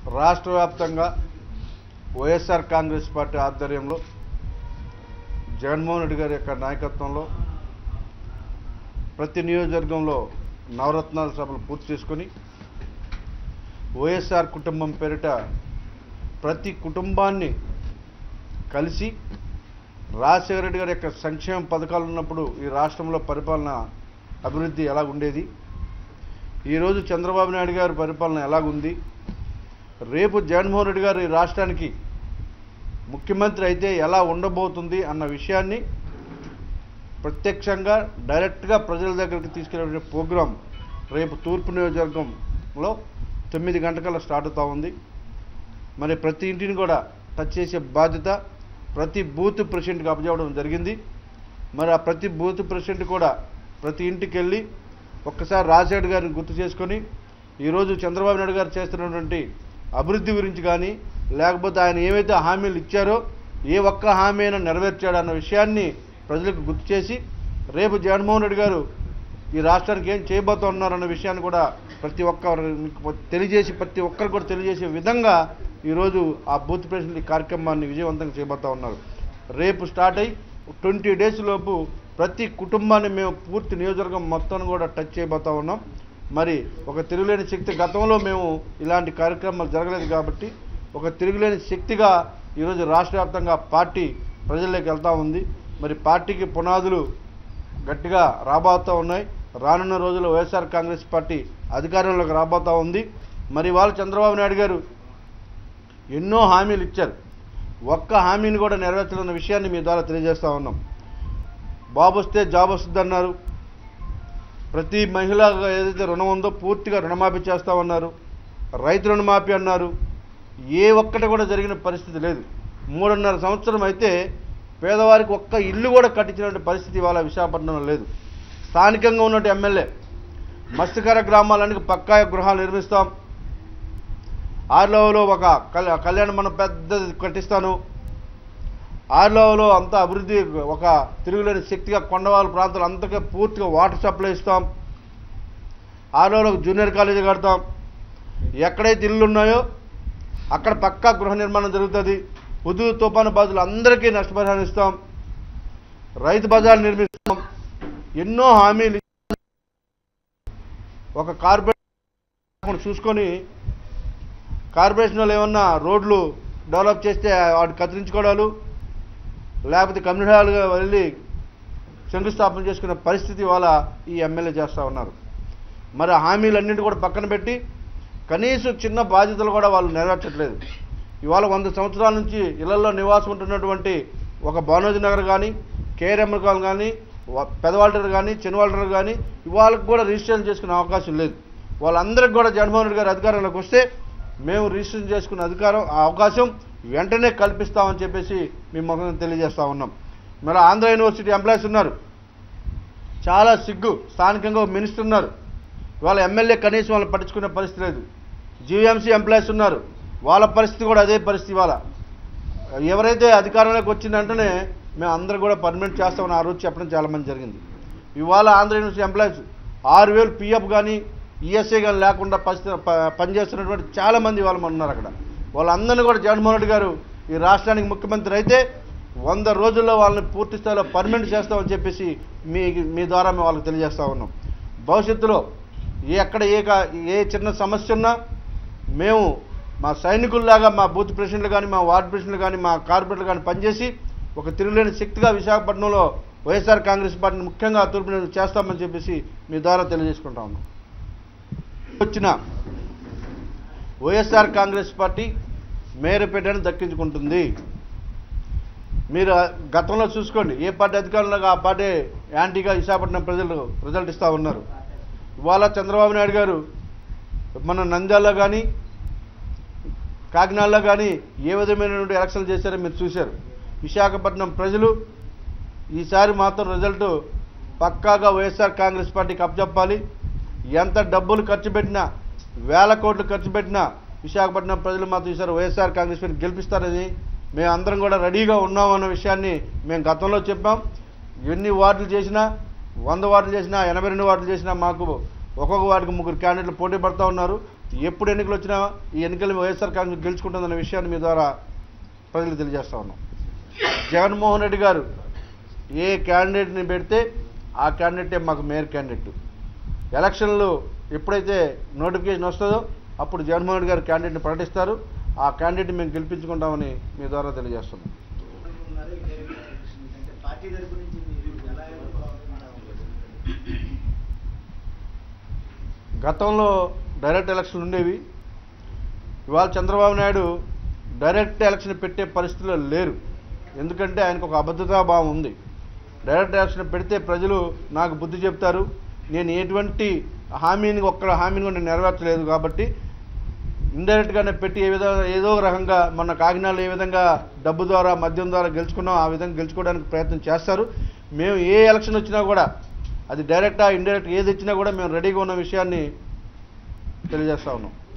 రాష్ట్ర వ్యాప్తంగా వైఎస్ఆర్ కాంగ్రెస్ పార్టీ ఆధ్వర్యంలో జగన్మోహన్ రెడ్డి గారి యొక్క నాయకత్వంలో ప్రతి నియోజకవర్గంలో నవరత్నాల సభలు పూర్తి చేసుకొని వైఎస్ఆర్ కుటుంబం పేరిట ప్రతి కుటుంబాన్ని కలిసి రాజశేఖర రెడ్డి గారి యొక్క సంక్షేమ పథకాలు ఉన్నప్పుడు ఈ రాష్ట్రంలో పరిపాలన అభివృద్ధి ఎలా ఉండేది ఈరోజు చంద్రబాబు నాయుడు గారి పరిపాలన ఎలాగుంది రేపు జగన్మోహన్ రెడ్డి గారు ఈ రాష్ట్రానికి ముఖ్యమంత్రి అయితే ఎలా ఉండబోతుంది అన్న విషయాన్ని ప్రత్యక్షంగా డైరెక్ట్గా ప్రజల దగ్గరికి తీసుకెళ్ళే ప్రోగ్రాం రేపు తూర్పు నియోజకవర్గంలో తొమ్మిది గంటకల్లా స్టార్ట్ అవుతా ఉంది మరి ప్రతి ఇంటిని కూడా టచ్ చేసే బాధ్యత ప్రతి బూత్ ప్రెసిడెంట్కి అప్పచెప్పడం జరిగింది మరి ఆ ప్రతి బూత్ ప్రెసిడెంట్ కూడా ప్రతి ఇంటికి వెళ్ళి ఒక్కసారి రాజశేఖర్ గారిని గుర్తు చేసుకొని ఈరోజు చంద్రబాబు నాయుడు గారు చేస్తున్నటువంటి అభివృద్ధి గురించి కానీ లేకపోతే ఆయన ఏవైతే హామీలు ఇచ్చారో ఏ ఒక్క హామీ అయినా నెరవేర్చాడు అన్న విషయాన్ని ప్రజలకు గుర్తు చేసి రేపు జగన్మోహన్ రెడ్డి గారు ఈ రాష్ట్రానికి ఏం చేయబోతున్నారన్న విషయాన్ని కూడా ప్రతి ఒక్క తెలియజేసి ప్రతి ఒక్కరు కూడా తెలియజేసే విధంగా ఈరోజు ఆ బూత్ ప్రెసిడెంట్ ఈ కార్యక్రమాన్ని విజయవంతంగా చేయబోతా ఉన్నారు రేపు స్టార్ట్ అయ్యి ట్వంటీ డేస్ లోపు ప్రతి కుటుంబాన్ని మేము పూర్తి నియోజకవర్గం మొత్తం కూడా టచ్ చేయబోతా ఉన్నాం మరి ఒక తిరుగులేని శక్తి గతంలో మేము ఇలాంటి కార్యక్రమాలు జరగలేదు కాబట్టి ఒక తిరుగులేని శక్తిగా ఈరోజు రాష్ట్ర వ్యాప్తంగా పార్టీ ప్రజల్లోకి వెళ్తూ ఉంది మరి పార్టీకి పునాదులు గట్టిగా రాబోతూ ఉన్నాయి రానున్న రోజుల్లో వైఎస్ఆర్ కాంగ్రెస్ పార్టీ అధికారంలోకి రాబోతూ ఉంది మరి వాళ్ళు చంద్రబాబు నాయుడు గారు ఎన్నో హామీలు ఇచ్చారు ఒక్క హామీని కూడా నెరవేర్చాలన్న విషయాన్ని మీ ద్వారా తెలియజేస్తా ఉన్నాం బాబు వస్తే జాబ్ వస్తుంది అన్నారు ప్రతి మహిళ ఏదైతే రుణం ఉందో పూర్తిగా రుణమాఫీ చేస్తామన్నారు రైతు రుణమాఫీ అన్నారు ఏ ఒక్కటి కూడా జరిగిన పరిస్థితి లేదు మూడున్నర సంవత్సరం అయితే పేదవారికి ఒక్క ఇల్లు కూడా కట్టించినటువంటి పరిస్థితి ఇవాళ విశాఖపట్నంలో లేదు స్థానికంగా ఉన్నట్టు ఎమ్మెల్యే మత్స్యకార గ్రామాలన్నీ పక్కా గృహాలు నిర్మిస్తాం ఆర్లోవలో ఒక కళ్యాణ కళ్యాణ మనం పెద్దది కట్టిస్తాను ఆర్లోవలో అంతా అభివృద్ధి ఒక తిరుగులేని శక్తిగా కొండవాళ్ళ ప్రాంతాలు అంతగా పూర్తిగా వాటర్ సప్లై ఇస్తాం ఆర్లోవలో ఒక జూనియర్ కాలేజీ కడతాం ఎక్కడైతే ఇల్లు ఉన్నాయో అక్కడ పక్కా గృహ నిర్మాణం జరుగుతుంది ఉదు తుఫాను బాధలు అందరికీ నష్టపరిహారం ఇస్తాం రైతు బజార్ నిర్మిస్తాం ఎన్నో హామీలు ఇచ్చాం. ఒక కార్పొరేట్ చూసుకొని కార్పొరేషన్ వాళ్ళు ఏమన్నా రోడ్లు డెవలప్ చేస్తే వాడు కత్తిరించుకోవడాలు లేకపోతే కమ్యూనిటీ హాల్గా వెళ్ళి శంకుస్థాపన చేసుకునే పరిస్థితి ఇవాళ ఈ ఎమ్మెల్యే చేస్తూ ఉన్నారు మరి ఆ హామీలన్నింటి కూడా పక్కన పెట్టి కనీసం చిన్న బాధ్యతలు కూడా వాళ్ళు నెరవేర్చట్లేదు ఇవాళ వంద సంవత్సరాల నుంచి ఇళ్లలో నివాసం ఉంటున్నటువంటి ఒక బానోజీ నగర్ కానీ కేఆర్ఎంఎల్ కాలనీ కానీ వ- పెదవాల్టర్ కానీ చిన్నవాల్టర్ కానీ ఇవాళకి కూడా రిజిస్ట్రేషన్ చేసుకునే అవకాశం లేదు వాళ్ళందరికీ కూడా జగన్మోహన్ రెడ్డి గారు అధికారంలోకి వస్తే మేము రిజిస్ట్రేషన్ చేసుకునే అధికారం ఆ అవకాశం వెంటనే కల్పిస్తామని చెప్పేసి మేము మొత్తం తెలియజేస్తా ఉన్నాం మరి ఆంధ్ర యూనివర్సిటీ ఎంప్లాయీస్ ఉన్నారు చాలా సిగ్గు స్థానికంగా ఒక మినిస్టర్ ఉన్నారు వాళ్ళ ఎమ్మెల్యే కనీసం వాళ్ళని పట్టించుకునే పరిస్థితి లేదు జీవీఎంసీ ఎంప్లాయీస్ ఉన్నారు వాళ్ళ పరిస్థితి కూడా అదే పరిస్థితి ఇవాళ ఎవరైతే అధికారంలోకి వచ్చిన వెంటనే మేము అందరం కూడా పర్మనెంట్ చేస్తామని ఆ రోజు చెప్పడం చాలా మంది జరిగింది ఇవాళ ఆంధ్ర యూనివర్సిటీ ఎంప్లాయీస్ ఆరు వేలు పిఎఫ్ కానీ ఈఎస్ఐ కానీ లేకుండా పరిస్థితి ప- పనిచేస్తున్నటువంటి చాలా మంది వాళ్ళు ఉన్నారు అక్కడ వాళ్ళందరినీ కూడా జగన్మోహన్ రెడ్డి గారు ఈ రాష్ట్రానికి ముఖ్యమంత్రి అయితే వంద రోజుల్లో వాళ్ళని పూర్తి స్థాయిలో పర్మనెంట్ చేస్తామని చెప్పేసి మీ మీ ద్వారా మేము వాళ్ళకి తెలియజేస్తా ఉన్నాం భవిష్యత్తులో ఏ ఎక్కడ ఏ కా- ఏ చిన్న సమస్య ఉన్నా మేము మా సైనికుల్లాగా మా బూత్ ప్రెసిడెంట్లు కానీ మా వార్డు ప్రెసిడెంట్లు కానీ మా కార్పొరేట్లు కానీ పనిచేసి ఒక తిరుగులేని శక్తిగా విశాఖపట్నంలో వైఎస్ఆర్ కాంగ్రెస్ పార్టీని ముఖ్యంగా తూర్పు నియోజకవర్గం చేస్తామని చెప్పేసి మీ ద్వారా తెలియజేసుకుంటా ఉన్నాం వచ్చిన వైఎస్ఆర్ కాంగ్రెస్ పార్టీ మేరపేటను దక్కించుకుంటుంది మీరు గతంలో చూసుకోండి ఏ పార్టీ అధికారంలో ఆ పార్టీ యాంటీగా విశాఖపట్నం ప్రజలు రిజల్ట్ ఇస్తూ ఉన్నారు ఇవాళ చంద్రబాబు నాయుడు గారు మన నంద్యాలలో కానీ కాకినాడలో కానీ ఏ విధమైనటువంటి ఎలక్షన్లు చేశారో మీరు చూశారు విశాఖపట్నం ప్రజలు ఈసారి మాత్రం రిజల్ట్ పక్కాగా వైఎస్ఆర్ కాంగ్రెస్ పార్టీకి అప్పచెప్పాలి ఎంత డబ్బులు ఖర్చు పెట్టినా వేల కోట్లు ఖర్చు పెట్టినా విశాఖపట్నం ప్రజలు మాత్రం ఈసారి వైఎస్ఆర్ కాంగ్రెస్ పార్టీ గెలిపిస్తారని మేము అందరం కూడా రెడీగా ఉన్నామన్న విషయాన్ని మేము గతంలో చెప్పాం ఎన్ని వార్డులు చేసినా వంద వార్డులు చేసినా ఎనభై రెండు వార్డులు చేసినా మాకు ఒక్కొక్క వార్డుకి ముగ్గురు క్యాండిడేట్లు పోటీ పడుతూ ఉన్నారు ఎప్పుడు ఎన్నికలు వచ్చినా ఈ ఎన్నికలు వైఎస్ఆర్ కాంగ్రెస్ గెలుచుకుంటుందన్న విషయాన్ని మీ ద్వారా ప్రజలకు తెలియజేస్తా ఉన్నాం జగన్మోహన్ రెడ్డి గారు ఏ క్యాండిడేట్ని పెడితే ఆ క్యాండిడేటే మాకు మేయర్ క్యాండిడేట్ ఎలక్షన్లు ఎప్పుడైతే నోటిఫికేషన్ వస్తుందో అప్పుడు జగన్మోహన్ రెడ్డి గారు క్యాండిడేట్ని ప్రకటిస్తారు ఆ క్యాండిడేట్ని మేము గెలిపించుకుంటామని మీ ద్వారా తెలియజేస్తున్నాం ఉన్నారు ఈ డైరెక్ట్ ఎలక్షన్ అంటే పార్టీ తరపు నుంచి మీరు ఎలా ఎదుర్కోవాలనుకుంటున్నారు గతంలో డైరెక్ట్ ఎలక్షన్లు ఉండేవి ఇవాళ చంద్రబాబు నాయుడు డైరెక్ట్ ఎలక్షన్ పెట్టే పరిస్థితిలో లేరు ఎందుకంటే ఆయనకు ఒక అబద్ధతా భావం ఉంది డైరెక్ట్ ఎలక్షన్ పెడితే ప్రజలు నాకు బుద్ధి చెప్తారు నేను ఎటువంటి హామీని ఒక్క హామీని కూడా నేను నెరవేర్చలేదు కాబట్టి ఇండైరెక్ట్గానే పెట్టి ఏ విధంగా ఏదో ఒక రకంగా మన కాకినాడలో ఏ విధంగా డబ్బు ద్వారా మద్యం ద్వారా గెలుచుకున్నాం ఆ విధంగా గెలుచుకోవడానికి ప్రయత్నం చేస్తారు మేము ఏ ఎలక్షన్ వచ్చినా కూడా అది డైరెక్టా ఇండైరెక్ట్ ఏది ఇచ్చినా కూడా మేము రెడీగా ఉన్న విషయాన్ని తెలియజేస్తా ఉన్నాం